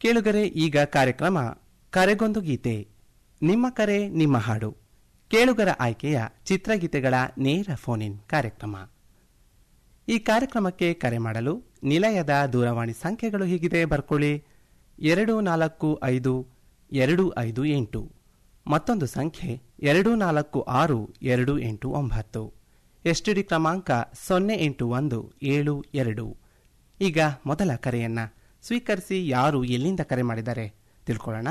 ಕೇಳುಗರೆ ಈಗ ಕಾರ್ಯಕ್ರಮ ಕರೆಗೊಂದು ಗೀತೆ ನಿಮ್ಮ ಕರೆ ನಿಮ್ಮ ಹಾಡು ಕೇಳುಗರ ಆಯ್ಕೆಯ ಚಿತ್ರಗೀತೆಗಳ ನೇರ ಫೋನ್ ಇನ್ ಕಾರ್ಯಕ್ರಮ ಈ ಕಾರ್ಯಕ್ರಮಕ್ಕೆ ಕರೆ ಮಾಡಲು ನಿಲಯದ ದೂರವಾಣಿ ಸಂಖ್ಯೆಗಳು ಹೀಗಿದೆ ಬರ್ಕೊಳ್ಳಿ ಎರಡು ನಾಲ್ಕು ಐದು ಎರಡು ಐದು ಎಂಟು ಮತ್ತೊಂದು ಸಂಖ್ಯೆ ಎರಡು ನಾಲ್ಕು ಆರು ಎರಡು ಎಂಟು ಒಂಬತ್ತು ಎಸ್ಟಿಡಿ ಕ್ರಮಾಂಕ ಸೊನ್ನೆ ಎಂಟು ಒಂದು ಏಳು ಎರಡು ಈಗ ಮೊದಲ ಕರೆಯನ್ನ ಸ್ವೀಕರಿಸಿ ಯಾರು ಎಲ್ಲಿಂದ ಕರೆ ಮಾಡಿದ್ದಾರೆ ತಿಳ್ಕೊಳ್ಳೋಣ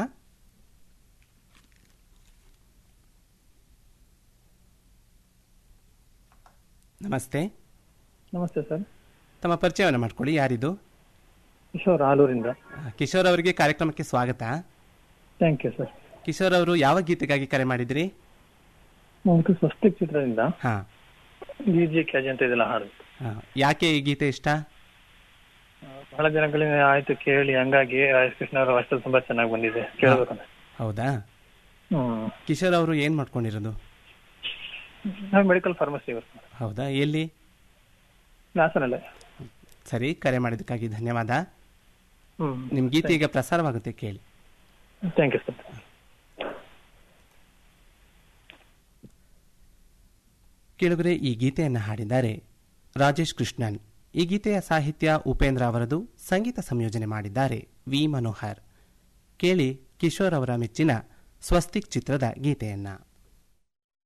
ನಮಸ್ತೆ ನಮಸ್ತೆ ಸರ್ ತಮ್ಮ ಪರಿಚಯವನ್ನು ಮಾಡ್ಕೊಳ್ಳಿ ಯಾರಿದು ಕಿಶೋರ್ ಆಲೂರಿಂದ ಆ, ಕಿಶೋರ್ ಅವರಿಗೆ ಕಾರ್ಯಕ್ರಮಕ್ಕೆ ಸ್ವಾಗತ ಥ್ಯಾಂಕ್ ಯು ಸರ್ ಕಿಶೋರ್ ಅವರು ಯಾವ ಗೀತೆಗಾಗಿ ಕರೆ ಮಾಡಿದ್ರಿ ನಮ್ಗೆ ಸ್ವಸ್ತಿಕ್ ಚಿತ್ರದಿಂದ ಹಾ ಜಿ ಜಿ ಕ್ಯಾಜ್ ಅಂತ ಇದೆಲ್ಲ ಹಾಡು ಹಾ. ಯಾಕೆ ಈ ಗೀತೆ ಇಷ್ಟ ಆ, ಬಹಳ ದಿನಗಳಿಂದ ಆಯ್ತು ಕೇಳಿ ಹಂಗಾಗಿ ರಾಜೇಶ್ ಕೃಷ್ಣ ಅವರ ವಾಯ್ಸ್ ತುಂಬಾ ಚೆನ್ನಾಗಿ ಬಂದಿದೆ ಕೇಳ್ಬೇಕಂತ ಹೌದಾ ಹ್ಮ್ ಕಿಶೋರ್ ಅವರು ಏನ್ ಮಾಡ್ಕೊಂಡಿರೋದು ನಾವು ಮೆಡಿಕಲ್ ಫಾರ್ಮಸಿ ಹೌದಾ ಎಲ್ಲಿ ಹಾಸನಲ್ಲೇ ಸರಿ ಕರೆ ಮಾಡಿದ್ದಕ್ಕಾಗಿ ಧನ್ಯವಾದ ಹ್ಮ್ ನಿಮ್ ಗೀತೆ ಈಗ ಪ್ರಸಾರವಾಗುತ್ತೆ ಕೇಳಿ ಥ್ಯಾಂಕ್ ಯು ಸರ್ ಕೇಳುಗರೆ ಈ ಗೀತೆಯನ್ನು ಹಾಡಿದ್ದಾರೆ ರಾಜೇಶ್ ಕೃಷ್ಣನ್ ಈ ಗೀತೆಯ ಸಾಹಿತ್ಯ ಉಪೇಂದ್ರ ಅವರದು ಸಂಗೀತ ಸಂಯೋಜನೆ ಮಾಡಿದ್ದಾರೆ ವಿ ಮನೋಹರ್ ಕೇಳಿ ಕಿಶೋರ್ ಅವರ ಮೆಚ್ಚಿನ ಸ್ವಸ್ತಿಕ್ ಚಿತ್ರದ ಗೀತೆಯನ್ನ